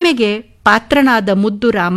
ಅರ್ಚನೆಗೆ ಪಾತ್ರನಾದ ಮುದ್ದುರಾಮ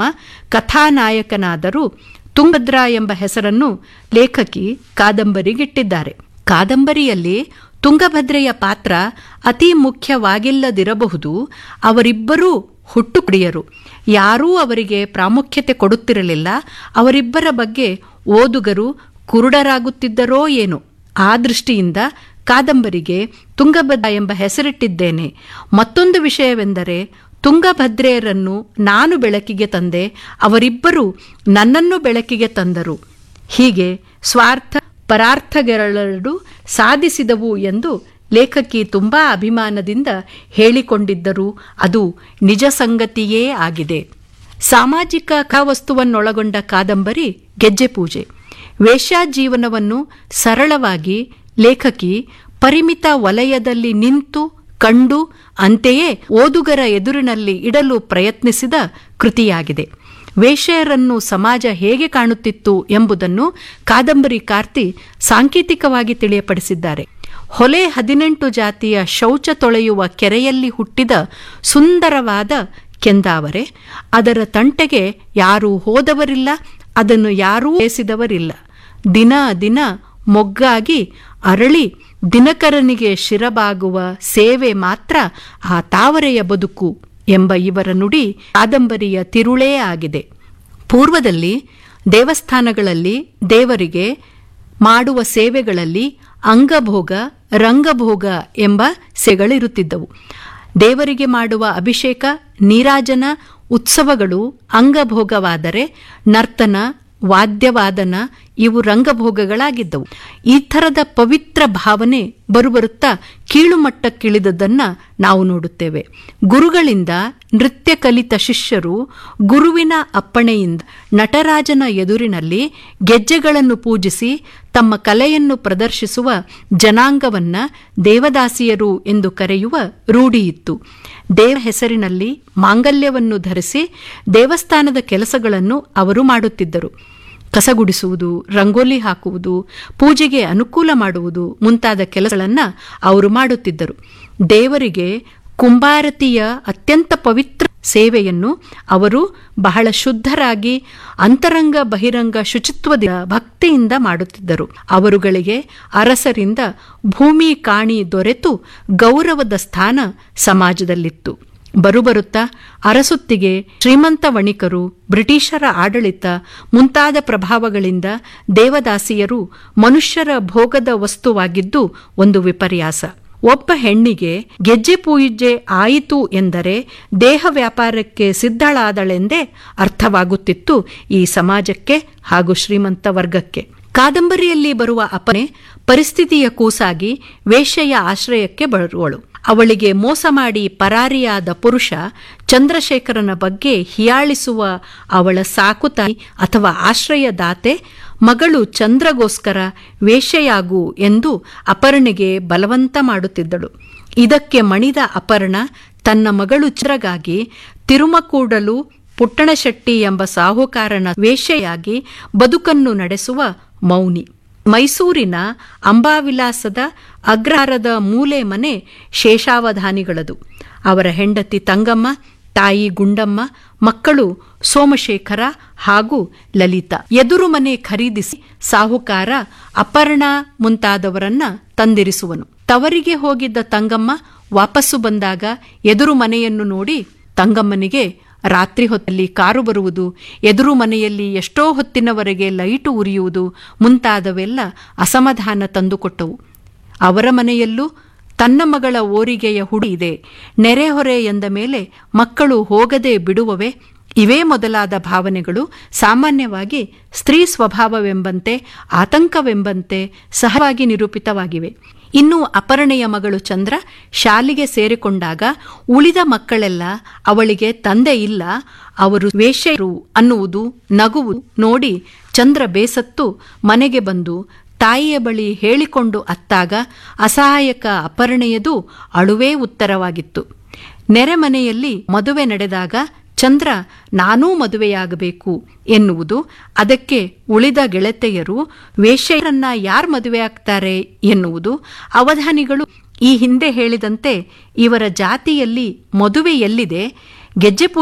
ಕಥಾನಾಯಕನಾದರೂ ತುಂಗಭದ್ರಾ ಎಂಬ ಹೆಸರನ್ನು ಲೇಖಕಿ ಕಾದಂಬರಿಗಿಟ್ಟಿದ್ದಾರೆ ಕಾದಂಬರಿಯಲ್ಲಿ ತುಂಗಭದ್ರೆಯ ಪಾತ್ರ ಅತಿ ಮುಖ್ಯವಾಗಿಲ್ಲದಿರಬಹುದು ಅವರಿಬ್ಬರೂ ಹುಟ್ಟುಕುಡಿಯರು ಯಾರೂ ಅವರಿಗೆ ಪ್ರಾಮುಖ್ಯತೆ ಕೊಡುತ್ತಿರಲಿಲ್ಲ ಅವರಿಬ್ಬರ ಬಗ್ಗೆ ಓದುಗರು ಕುರುಡರಾಗುತ್ತಿದ್ದರೋ ಏನೋ ಆ ದೃಷ್ಟಿಯಿಂದ ಕಾದಂಬರಿಗೆ ತುಂಗಭದ್ರಾ ಎಂಬ ಹೆಸರಿಟ್ಟಿದ್ದೇನೆ ಮತ್ತೊಂದು ವಿಷಯವೆಂದರೆ ತುಂಗಭದ್ರೆಯರನ್ನು ನಾನು ಬೆಳಕಿಗೆ ತಂದೆ ಅವರಿಬ್ಬರು ನನ್ನನ್ನು ಬೆಳಕಿಗೆ ತಂದರು ಹೀಗೆ ಸ್ವಾರ್ಥ ಪರಾರ್ಥಗಳೆರಡು ಸಾಧಿಸಿದವು ಎಂದು ಲೇಖಕಿ ತುಂಬಾ ಅಭಿಮಾನದಿಂದ ಹೇಳಿಕೊಂಡಿದ್ದರು ಅದು ನಿಜ ಸಂಗತಿಯೇ ಆಗಿದೆ ಸಾಮಾಜಿಕ ಕವಸ್ತುವನ್ನೊಳಗೊಂಡ ಕಾದಂಬರಿ ಗೆಜ್ಜೆ ಪೂಜೆ ವೇಶ್ಯಾಜೀವನವನ್ನು ಸರಳವಾಗಿ ಲೇಖಕಿ ಪರಿಮಿತ ವಲಯದಲ್ಲಿ ನಿಂತು ಕಂಡು ಅಂತೆಯೇ ಓದುಗರ ಎದುರಿನಲ್ಲಿ ಇಡಲು ಪ್ರಯತ್ನಿಸಿದ ಕೃತಿಯಾಗಿದೆ ವೇಶ್ಯೆಯರನ್ನು ಸಮಾಜ ಹೇಗೆ ಕಾಣುತ್ತಿತ್ತು ಎಂಬುದನ್ನು ಕಾದಂಬರಿ ಕಾರ್ತಿ ಸಾಂಕೇತಿಕವಾಗಿ ತಿಳಿಯಪಡಿಸಿದ್ದಾರೆ ಹೊಲೆ ಹದಿನೆಂಟು ಜಾತಿಯ ಶೌಚ ತೊಳೆಯುವ ಕೆರೆಯಲ್ಲಿ ಹುಟ್ಟಿದ ಸುಂದರವಾದ ಕೆಂದಾವರೆ ಅದರ ತಂಟೆಗೆ ಯಾರೂ ಹೋದವರಿಲ್ಲ ಅದನ್ನು ಯಾರೂ ಬೇಸಿದವರಿಲ್ಲ ದಿನ ದಿನ ಮೊಗ್ಗಾಗಿ ಅರಳಿ ದಿನಕರನಿಗೆ ಶಿರಬಾಗುವ ಸೇವೆ ಮಾತ್ರ ಆ ತಾವರೆಯ ಬದುಕು ಎಂಬ ಇವರ ನುಡಿ ಕಾದಂಬರಿಯ ತಿರುಳೇ ಆಗಿದೆ ಪೂರ್ವದಲ್ಲಿ ದೇವಸ್ಥಾನಗಳಲ್ಲಿ ದೇವರಿಗೆ ಮಾಡುವ ಸೇವೆಗಳಲ್ಲಿ ಅಂಗಭೋಗ ರಂಗಭೋಗ ಎಂಬ ಸೆಗಳಿರುತ್ತಿದ್ದವು ದೇವರಿಗೆ ಮಾಡುವ ಅಭಿಷೇಕ ನೀರಾಜನ ಉತ್ಸವಗಳು ಅಂಗಭೋಗವಾದರೆ ನರ್ತನ ವಾದ್ಯವಾದನ ಇವು ರಂಗಭೋಗಗಳಾಗಿದ್ದವು ಈ ಥರದ ಪವಿತ್ರ ಭಾವನೆ ಬರುಬರುತ್ತಾ ಕೀಳುಮಟ್ಟಕ್ಕಿಳಿದದ್ದನ್ನ ನಾವು ನೋಡುತ್ತೇವೆ ಗುರುಗಳಿಂದ ನೃತ್ಯ ಕಲಿತ ಶಿಷ್ಯರು ಗುರುವಿನ ಅಪ್ಪಣೆಯಿಂದ ನಟರಾಜನ ಎದುರಿನಲ್ಲಿ ಗೆಜ್ಜೆಗಳನ್ನು ಪೂಜಿಸಿ ತಮ್ಮ ಕಲೆಯನ್ನು ಪ್ರದರ್ಶಿಸುವ ಜನಾಂಗವನ್ನ ದೇವದಾಸಿಯರು ಎಂದು ಕರೆಯುವ ರೂಢಿಯಿತ್ತು ದೇವ ಹೆಸರಿನಲ್ಲಿ ಮಾಂಗಲ್ಯವನ್ನು ಧರಿಸಿ ದೇವಸ್ಥಾನದ ಕೆಲಸಗಳನ್ನು ಅವರು ಮಾಡುತ್ತಿದ್ದರು ಕಸಗುಡಿಸುವುದು ರಂಗೋಲಿ ಹಾಕುವುದು ಪೂಜೆಗೆ ಅನುಕೂಲ ಮಾಡುವುದು ಮುಂತಾದ ಕೆಲಸಗಳನ್ನು ಅವರು ಮಾಡುತ್ತಿದ್ದರು ದೇವರಿಗೆ ಕುಂಬಾರತಿಯ ಅತ್ಯಂತ ಪವಿತ್ರ ಸೇವೆಯನ್ನು ಅವರು ಬಹಳ ಶುದ್ಧರಾಗಿ ಅಂತರಂಗ ಬಹಿರಂಗ ಶುಚಿತ್ವದ ಭಕ್ತಿಯಿಂದ ಮಾಡುತ್ತಿದ್ದರು ಅವರುಗಳಿಗೆ ಅರಸರಿಂದ ಭೂಮಿ ಕಾಣಿ ದೊರೆತು ಗೌರವದ ಸ್ಥಾನ ಸಮಾಜದಲ್ಲಿತ್ತು ಬರುಬರುತ್ತಾ ಅರಸುತ್ತಿಗೆ ಶ್ರೀಮಂತ ವಣಿಕರು ಬ್ರಿಟಿಷರ ಆಡಳಿತ ಮುಂತಾದ ಪ್ರಭಾವಗಳಿಂದ ದೇವದಾಸಿಯರು ಮನುಷ್ಯರ ಭೋಗದ ವಸ್ತುವಾಗಿದ್ದು ಒಂದು ವಿಪರ್ಯಾಸ ಒಬ್ಬ ಹೆಣ್ಣಿಗೆ ಗೆಜ್ಜೆ ಪೂಜೆ ಆಯಿತು ಎಂದರೆ ದೇಹ ವ್ಯಾಪಾರಕ್ಕೆ ಸಿದ್ಧಳಾದಳೆಂದೇ ಅರ್ಥವಾಗುತ್ತಿತ್ತು ಈ ಸಮಾಜಕ್ಕೆ ಹಾಗೂ ಶ್ರೀಮಂತ ವರ್ಗಕ್ಕೆ ಕಾದಂಬರಿಯಲ್ಲಿ ಬರುವ ಅಪನೆ ಪರಿಸ್ಥಿತಿಯ ಕೂಸಾಗಿ ವೇಶ್ಯೆಯ ಆಶ್ರಯಕ್ಕೆ ಬರುವಳು ಅವಳಿಗೆ ಮೋಸ ಮಾಡಿ ಪರಾರಿಯಾದ ಪುರುಷ ಚಂದ್ರಶೇಖರನ ಬಗ್ಗೆ ಹಿಯಾಳಿಸುವ ಅವಳ ಸಾಕುತಾಯಿ ಅಥವಾ ಆಶ್ರಯದಾತೆ ಮಗಳು ಚಂದ್ರಗೋಸ್ಕರ ವೇಶ್ಯೆಯಾಗು ಎಂದು ಅಪರ್ಣೆಗೆ ಬಲವಂತ ಮಾಡುತ್ತಿದ್ದಳು ಇದಕ್ಕೆ ಮಣಿದ ಅಪರ್ಣ ತನ್ನ ಮಗಳು ಚಂದ್ರಗಾಗಿ ತಿರುಮಕೂಡಲು ಪುಟ್ಟಣಶೆಟ್ಟಿ ಎಂಬ ಸಾಹುಕಾರನ ವೇಶ್ಯೆಯಾಗಿ ಬದುಕನ್ನು ನಡೆಸುವ ಮೌನಿ ಮೈಸೂರಿನ ಅಂಬಾವಿಲಾಸದ ಅಗ್ರಹಾರದ ಮೂಲೆ ಮನೆ ಶೇಷಾವಧಾನಿಗಳದು ಅವರ ಹೆಂಡತಿ ತಂಗಮ್ಮ ತಾಯಿ ಗುಂಡಮ್ಮ ಮಕ್ಕಳು ಸೋಮಶೇಖರ ಹಾಗೂ ಲಲಿತಾ ಎದುರು ಮನೆ ಖರೀದಿಸಿ ಸಾಹುಕಾರ ಅಪರ್ಣ ಮುಂತಾದವರನ್ನ ತಂದಿರಿಸುವನು ತವರಿಗೆ ಹೋಗಿದ್ದ ತಂಗಮ್ಮ ವಾಪಸ್ಸು ಬಂದಾಗ ಎದುರು ಮನೆಯನ್ನು ನೋಡಿ ತಂಗಮ್ಮನಿಗೆ ರಾತ್ರಿ ಹೊತ್ತಲ್ಲಿ ಕಾರು ಬರುವುದು ಎದುರು ಮನೆಯಲ್ಲಿ ಎಷ್ಟೋ ಹೊತ್ತಿನವರೆಗೆ ಲೈಟು ಉರಿಯುವುದು ಮುಂತಾದವೆಲ್ಲ ಅಸಮಾಧಾನ ತಂದುಕೊಟ್ಟವು ಅವರ ಮನೆಯಲ್ಲೂ ತನ್ನ ಮಗಳ ಓರಿಗೆಯ ಹುಡಿ ಇದೆ ನೆರೆಹೊರೆ ಎಂದ ಮೇಲೆ ಮಕ್ಕಳು ಹೋಗದೆ ಬಿಡುವವೆ ಇವೇ ಮೊದಲಾದ ಭಾವನೆಗಳು ಸಾಮಾನ್ಯವಾಗಿ ಸ್ತ್ರೀ ಸ್ವಭಾವವೆಂಬಂತೆ ಆತಂಕವೆಂಬಂತೆ ಸಹವಾಗಿ ನಿರೂಪಿತವಾಗಿವೆ ಇನ್ನು ಅಪರ್ಣೆಯ ಮಗಳು ಚಂದ್ರ ಶಾಲೆಗೆ ಸೇರಿಕೊಂಡಾಗ ಉಳಿದ ಮಕ್ಕಳೆಲ್ಲ ಅವಳಿಗೆ ತಂದೆ ಇಲ್ಲ ಅವರು ವೇಶ್ಯರು ಅನ್ನುವುದು ನಗುವು ನೋಡಿ ಚಂದ್ರ ಬೇಸತ್ತು ಮನೆಗೆ ಬಂದು ತಾಯಿಯ ಬಳಿ ಹೇಳಿಕೊಂಡು ಅತ್ತಾಗ ಅಸಹಾಯಕ ಅಪರ್ಣೆಯದು ಅಳುವೇ ಉತ್ತರವಾಗಿತ್ತು ನೆರೆಮನೆಯಲ್ಲಿ ಮದುವೆ ನಡೆದಾಗ ಚಂದ್ರ ನಾನೂ ಮದುವೆಯಾಗಬೇಕು ಎನ್ನುವುದು ಅದಕ್ಕೆ ಉಳಿದ ಗೆಳತಿಯರು ವೇಶ್ಯರನ್ನ ಯಾರು ಮದುವೆ ಆಗ್ತಾರೆ ಎನ್ನುವುದು ಅವಧಾನಿಗಳು ಈ ಹಿಂದೆ ಹೇಳಿದಂತೆ ಇವರ ಜಾತಿಯಲ್ಲಿ ಮದುವೆ ಎಲ್ಲಿದೆ ಗೆಜ್ಜೆ